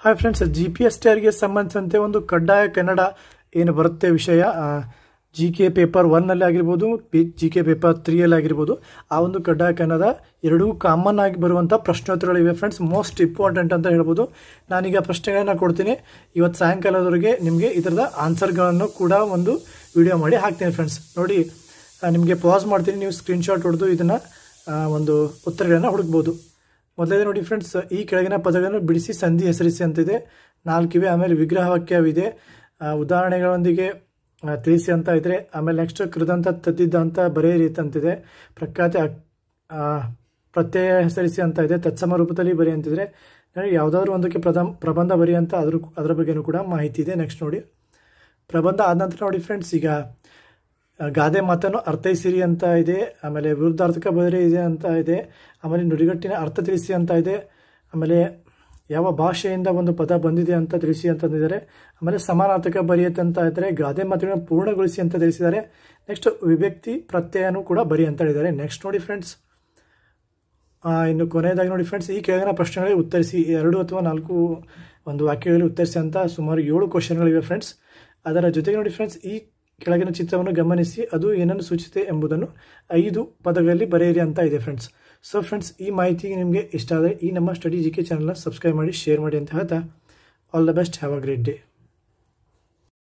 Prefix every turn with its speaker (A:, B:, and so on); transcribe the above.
A: hi friends G P S T ಆರ್ಗೆ ಸಂಬಂಧಿಸಿದಂತೆ ಒಂದು ಕಡ್ಡಾಯ ಕನ್ನಡ ಏನು ಬರುತ್ತೆ ವಿಷಯ ಜಿ ಕೆ ಪೇಪರ್ ಒನ್ನಲ್ಲಿ ಆಗಿರ್ಬೋದು ಪಿ ಜಿ ಕೆ ಪೇಪರ್ ತ್ರೀಯಲ್ಲಿ ಆಗಿರ್ಬೋದು ಆ ಒಂದು ಕಡ್ಡಾಯ ಕನ್ನಡ ಎರಡೂ ಕಾಮನ್ ಆಗಿ ಬರುವಂಥ ಪ್ರಶ್ನೋತ್ತರಗಳಿವೆ ಫ್ರೆಂಡ್ಸ್ ಮೋಸ್ಟ್ ಇಂಪಾರ್ಟೆಂಟ್ ಅಂತ ಹೇಳ್ಬೋದು ನಾನೀಗ ಪ್ರಶ್ನೆಗಳನ್ನ ಕೊಡ್ತೀನಿ ಇವತ್ತು ಸಾಯಂಕಾಲದವರೆಗೆ ನಿಮಗೆ ಇದರದ ಆನ್ಸರ್ಗಳನ್ನು ಕೂಡ ಒಂದು ವಿಡಿಯೋ ಮಾಡಿ ಹಾಕ್ತೀನಿ ಫ್ರೆಂಡ್ಸ್ ನೋಡಿ ನಿಮಗೆ ಪಾಸ್ ಮಾಡ್ತೀನಿ ನೀವು ಸ್ಕ್ರೀನ್ಶಾಟ್ ಹೊಡೆದು ಇದನ್ನು ಒಂದು ಉತ್ತರಗಳನ್ನು ಹುಡುಕ್ಬೋದು ಮೊದಲನೇ ನೋಡಿ ಫ್ರೆಂಡ್ಸ್ ಈ ಕೆಳಗಿನ ಪದಗಳನ್ನು ಬಿಡಿಸಿ ಸಂಧಿ ಹೆಸರಿಸಿ ಅಂತಿದೆ ನಾಲ್ಕಿವೆ ಆಮೇಲೆ ವಿಗ್ರಹ ವಾಕ್ಯವಿದೆ ಆ, ಉದಾಹರಣೆಗಳೊಂದಿಗೆ ಆ, ತಿಳಿಸಿ ಅಂತ ಇದ್ರೆ ಆಮೇಲೆ ನೆಕ್ಸ್ಟ್ ಕೃದಂತ ತದ್ದಿದ್ದ ಅಂತ ಬರೆಯಿರಿ ಅಂತಿದೆ ಪ್ರಖ್ಯಾತಿ ಅಕ್- ಆ, ಪ್ರತ್ಯಯ ಹೆಸರಿಸಿ ಅಂತ ಇದೆ ತತ್ಸಮ ರೂಪದಲ್ಲಿ ಬರಿ ಅಂತಿದ್ರೆ ನೋಡಿ ಯಾವುದಾದ್ರು ಒಂದಕ್ಕೆ ಪ್ರಧ ಪ್ರಬಂಧ ಬರಿ ಅಂತ ಅದ್ರ ಅದರ ಬಗ್ಗೆನೂ ಕೂಡ ಮಾಹಿತಿ ಇದೆ ನೆಕ್ಸ್ಟ್ ನೋಡಿ ಪ್ರಬಂಧ ಆದ ನಂತರ ನೋಡಿ ಫ್ರೆಂಡ್ಸ್ ಈಗ ಆ, ಗಾದೆ ಮಾತನ್ನು ಅರ್ಥೈಸಿರಿ ಅಂತ ಇದೆ ಆಮೇಲೆ ವಿರುದ್ಧಾರ್ಥಕ ಬರೆ ಇದೆ ಅಂತ ಇದೆ ಆಮೇಲೆ ನುಡಿಗಟ್ಟಿನ ಅರ್ಥ ತಿಳಿಸಿ ಅಂತ ಇದೆ ಆಮೇಲೆ ಯಾವ ಭಾಷೆಯಿಂದ ಒಂದು ಪದ ಬಂದಿದೆ ಅಂತ ತಿಳಿಸಿ ಅಂತಂದಿದ್ದಾರೆ ಆಮೇಲೆ ಸಮಾನಾರ್ಥಕ ಬರೆಯುತ್ತೆ ಅಂತ ಇದ್ದಾರೆ ಗಾದೆ ಮಾತುಗಳನ್ನು ಪೂರ್ಣಗೊಳಿಸಿ ಅಂತ ತಿಳಿಸಿದ್ದಾರೆ ನೆಕ್ಸ್ಟ್ ವಿಭಕ್ತಿ ಪ್ರತ್ಯಯನೂ ಕೂಡ ಬರಿ ಅಂತ ಹೇಳಿದ್ದಾರೆ ನೆಕ್ಸ್ಟ್ ನೋಡಿ ಫ್ರೆಂಡ್ಸ್ ಇನ್ನು ಕೊನೆಯದಾಗಿ ನೋಡಿ ಫ್ರೆಂಡ್ಸ್ ಈ ಕೆಳಗಿನ ಪ್ರಶ್ನೆಗಳಿಗೆ ಉತ್ತರಿಸಿ ಎರಡು ಅಥವಾ ನಾಲ್ಕು ಒಂದು ವಾಕ್ಯಗಳಲ್ಲಿ ಉತ್ತರಿಸಿ ಅಂತ ಸುಮಾರು ಏಳು ಕ್ವಶನ್ಗಳಿವೆ ಫ್ರೆಂಡ್ಸ್ ಅದರ ಜೊತೆಗೆ ನೋಡಿ ಫ್ರೆಂಡ್ಸ್ ಈ ಕೆಳಗಿನ ಚಿತ್ರವನ್ನು ಗಮನಿಸಿ ಅದು ಏನನ್ನು ಸೂಚಿಸುತ್ತೆ ಎಂಬುದನ್ನು ಐದು ಪದಗಳಲ್ಲಿ ಬರೆಯಿರಿ ಅಂತ ಇದೆ ಫ್ರೆಂಡ್ಸ್ ಸೊ ಫ್ರೆಂಡ್ಸ್ ಈ ಮಾಹಿತಿ ನಿಮಗೆ ಇಷ್ಟ ಆದರೆ ಈ ನಮ್ಮ ಸ್ಟಡಿ ಜಿ ಕೆ ಚಾನಲ್ನ ಸಬ್ಸ್ಕ್ರೈಬ್ ಮಾಡಿ ಶೇರ್ ಮಾಡಿ ಅಂತ ಹೇಳ್ತಾ all the best have a great day